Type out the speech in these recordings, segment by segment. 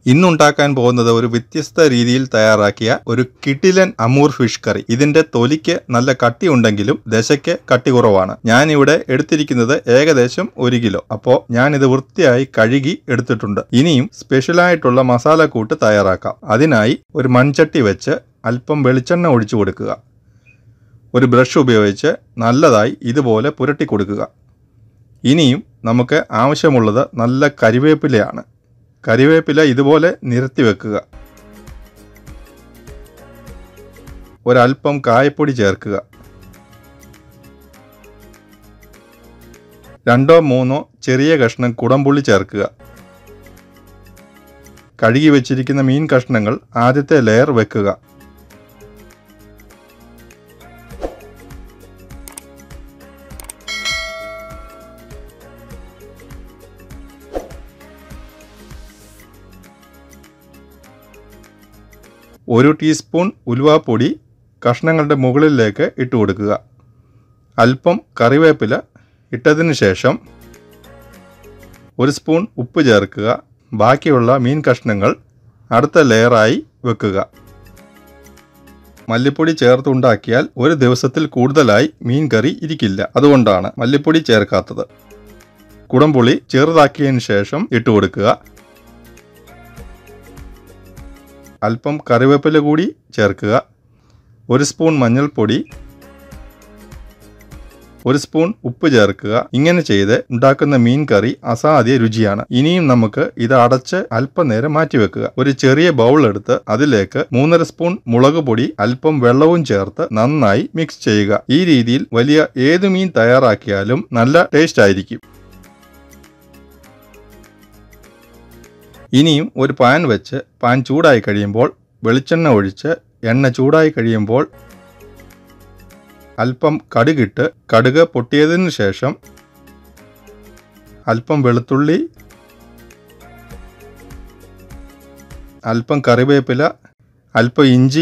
ഇന്നുണ്ടാക്കാൻ പോകുന്നത് ഒരു വ്യത്യസ്ത രീതിയിൽ തയ്യാറാക്കിയ ഒരു കിടിലൻ അമൂർ ഫിഷ് കറി ഇതിന്റെ തൊലിക്ക് നല്ല കട്ടി ഉണ്ടെങ്കിലും ദശയ്ക്ക് കട്ടി കുറവാണ് ഞാൻ ഇവിടെ എടുത്തിരിക്കുന്നത് ഏകദേശം ഒരു കിലോ അപ്പോൾ ഞാൻ ഇത് വൃത്തിയായി കഴുകി എടുത്തിട്ടുണ്ട് ഇനിയും സ്പെഷ്യലായിട്ടുള്ള മസാലക്കൂട്ട് തയ്യാറാക്കാം അതിനായി ഒരു മൺചട്ടി വെച്ച് അല്പം വെളിച്ചെണ്ണ ഒഴിച്ചു കൊടുക്കുക ഒരു ബ്രഷ് ഉപയോഗിച്ച് നല്ലതായി ഇതുപോലെ പുരട്ടി കൊടുക്കുക ഇനിയും നമുക്ക് ആവശ്യമുള്ളത് നല്ല കരിവേപ്പിലയാണ് കരിവേപ്പില ഇതുപോലെ നിരത്തി വെക്കുക ഒരല്പം കായപ്പൊടി ചേർക്കുക രണ്ടോ മൂന്നോ ചെറിയ കഷ്ണം കുടംപുള്ളി ചേർക്കുക കഴുകി വെച്ചിരിക്കുന്ന മീൻ കഷ്ണങ്ങൾ ആദ്യത്തെ ലെയർ വെക്കുക ഒരു ടീസ്പൂൺ ഉലുവാപ്പൊടി കഷ്ണങ്ങളുടെ മുകളിലേക്ക് ഇട്ട് കൊടുക്കുക അല്പം കറിവേപ്പില ഇട്ടതിന് ശേഷം ഒരു സ്പൂൺ ഉപ്പ് ചേർക്കുക ബാക്കിയുള്ള മീൻ കഷ്ണങ്ങൾ അടുത്ത ലെയറായി വെക്കുക മല്ലിപ്പൊടി ചേർത്തുണ്ടാക്കിയാൽ ഒരു ദിവസത്തിൽ കൂടുതലായി മീൻ കറി ഇരിക്കില്ല അതുകൊണ്ടാണ് മല്ലിപ്പൊടി ചേർക്കാത്തത് കുടംപുളി ചെറുതാക്കിയതിന് ശേഷം ഇട്ട് കൊടുക്കുക അല്പം കറിവേപ്പില കൂടി ചേർക്കുക ഒരു സ്പൂൺ മഞ്ഞൾപ്പൊടി ഒരു സ്പൂൺ ഉപ്പ് ചേർക്കുക ഇങ്ങനെ ചെയ്ത് ഉണ്ടാക്കുന്ന മീൻ കറി അസാധ്യ രുചിയാണ് ഇനിയും നമുക്ക് ഇത് അടച്ച് അല്പനേരം മാറ്റിവെക്കുക ഒരു ചെറിയ ബൗൾ എടുത്ത് അതിലേക്ക് മൂന്നര സ്പൂൺ മുളക് പൊടി അല്പം വെള്ളവും ചേർത്ത് നന്നായി മിക്സ് ചെയ്യുക ഈ രീതിയിൽ വലിയ ഏത് മീൻ തയ്യാറാക്കിയാലും നല്ല ടേസ്റ്റ് ആയിരിക്കും ഇനിയും ഒരു പാൻ വെച്ച് പാൻ ചൂടായി കഴിയുമ്പോൾ വെളിച്ചെണ്ണ ഒഴിച്ച് എണ്ണ ചൂടായി കഴിയുമ്പോൾ അല്പം കടുകിട്ട് കടുക് പൊട്ടിയതിന് ശേഷം അല്പം വെളുത്തുള്ളി അല്പം കറിവേപ്പില അല്പം ഇഞ്ചി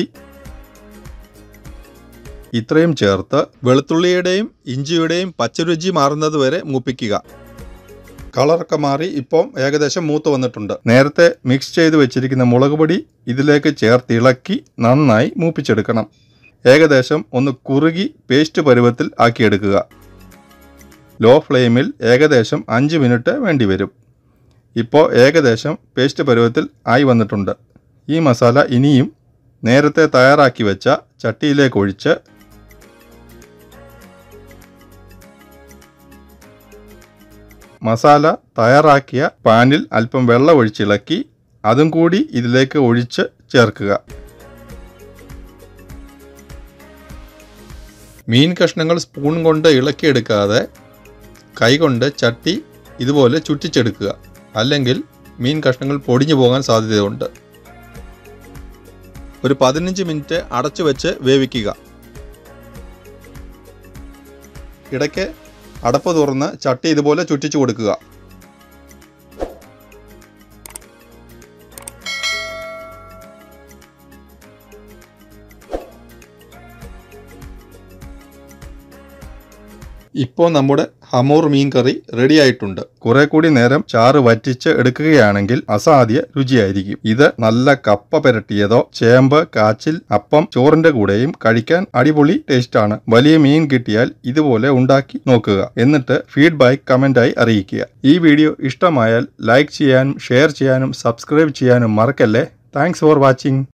ഇത്രയും ചേർത്ത് വെളുത്തുള്ളിയുടെയും ഇഞ്ചിയുടെയും പച്ചരുചി മാറുന്നത് വരെ മൂപ്പിക്കുക കളറൊക്കെ മാറി ഇപ്പം ഏകദേശം മൂത്ത് വന്നിട്ടുണ്ട് നേരത്തെ മിക്സ് ചെയ്ത് വെച്ചിരിക്കുന്ന മുളക് പൊടി ഇതിലേക്ക് ചേർത്ത് ഇളക്കി നന്നായി മൂപ്പിച്ചെടുക്കണം ഏകദേശം ഒന്ന് കുറുകി പേസ്റ്റ് പരുവത്തിൽ ആക്കിയെടുക്കുക ലോ ഫ്ലെയിമിൽ ഏകദേശം അഞ്ച് മിനിറ്റ് വേണ്ടി വരും ഇപ്പോൾ ഏകദേശം പേസ്റ്റ് പരുവത്തിൽ ആയി വന്നിട്ടുണ്ട് ഈ മസാല ഇനിയും നേരത്തെ തയ്യാറാക്കി വെച്ച ചട്ടിയിലേക്ക് ഒഴിച്ച് മസാല തയ്യാറാക്കിയ പാനിൽ അല്പം വെള്ളം ഒഴിച്ചിളക്കി അതും കൂടി ഇതിലേക്ക് ഒഴിച്ച് ചേർക്കുക മീൻ കഷ്ണങ്ങൾ സ്പൂൺ കൊണ്ട് ഇളക്കിയെടുക്കാതെ കൈകൊണ്ട് ചട്ടി ഇതുപോലെ ചുറ്റിച്ചെടുക്കുക അല്ലെങ്കിൽ മീൻ കഷ്ണങ്ങൾ പൊടിഞ്ഞു പോകാൻ സാധ്യതയുണ്ട് ഒരു പതിനഞ്ച് മിനിറ്റ് അടച്ചു വെച്ച് വേവിക്കുക ഇടയ്ക്ക് അടപ്പ് തുറന്ന് ചട്ടി ഇതുപോലെ ചുറ്റിച്ചു കൊടുക്കുക ഇപ്പോൾ നമ്മുടെ ഹമൂർ മീൻ കറി റെഡി ആയിട്ടുണ്ട് കുറെ കൂടി നേരം ചാറ് വറ്റിച്ച് എടുക്കുകയാണെങ്കിൽ അസാധ്യ രുചിയായിരിക്കും ഇത് നല്ല കപ്പ പുരട്ടിയതോ ചേമ്പ് കാച്ചിൽ അപ്പം ചോറിന്റെ കൂടെയും കഴിക്കാൻ അടിപൊളി ടേസ്റ്റ് ആണ് വലിയ മീൻ കിട്ടിയാൽ ഇതുപോലെ ഉണ്ടാക്കി നോക്കുക എന്നിട്ട് ഫീഡ്ബാക്ക് കമന്റായി അറിയിക്കുക ഈ വീഡിയോ ഇഷ്ടമായാൽ ലൈക്ക് ചെയ്യാനും ഷെയർ ചെയ്യാനും സബ്സ്ക്രൈബ് ചെയ്യാനും മറക്കല്ലേ താങ്ക്സ് ഫോർ വാച്ചിങ്